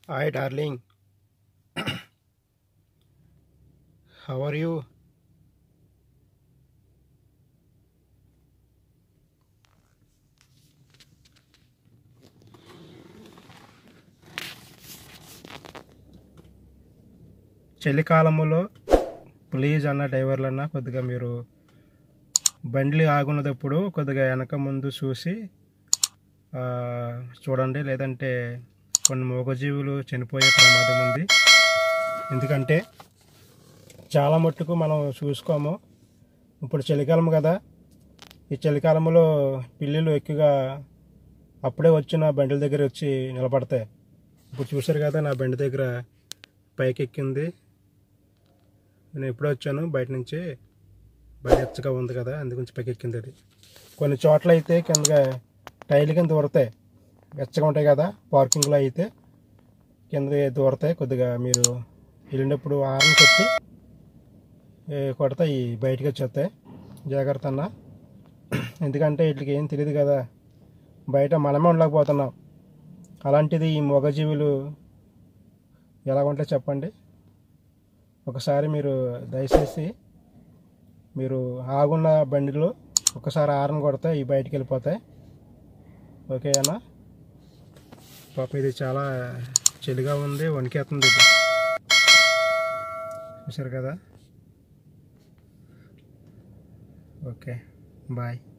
Hi, darling. How are you? చలికాలములో please అన్న డ్రైవర్లన్న కొద్దిగా మీరు బండ్లు ఆగున్నప్పుడు కొద్దిగా వెనక ముందు చూసి ఆ, చూడండి లేదంటే కొన్ని మూగజీవులు చనిపోయే ప్రమాదం ఉంది ఎందుకంటే చాలా మట్టుకు మనం చూసుకోము ఇప్పుడు చలికాలం కదా ఈ చలికాలంలో పిల్లులు ఎక్కువగా అప్పుడే వచ్చిన బండిల దగ్గర వచ్చి నిలబడతాయి ఇప్పుడు చూశారు కదా నా బండి దగ్గర పైకి ఎక్కింది నేను ఎప్పుడో వచ్చాను బయట నుంచి బయట ఎచ్చగా ఉంది కదా అందుగురించి పైకి ఎక్కింది అది కొన్ని చోట్ల అయితే కిందగా టైర్లు కింద దూరతాయి వెచ్చగా ఉంటాయి కదా పార్కింగ్లో అయితే కింద దూరతాయి కొద్దిగా మీరు వెళ్ళినప్పుడు ఆరని కొట్టి ఏ, కొడతాయి బయటకు వచ్చేస్తాయి జాగ్రత్త అన్న ఎందుకంటే వీటికి ఏం తెలియదు కదా బయట మనమే ఉండలేకపోతున్నాం అలాంటిది ఈ మూగజీవులు ఎలా ఉంటాయి చెప్పండి ఒకసారి మీరు దయచేసి మీరు ఆగున్న బండిలో ఒకసారి ఆరన్ కొడితే ఈ బయటికి వెళ్ళిపోతాయి ఓకే అన్న పాపం ఇది చాలా చలిగా ఉంది వణికేస్తుంది ఇది చూసారు కదా ఓకే బాయ్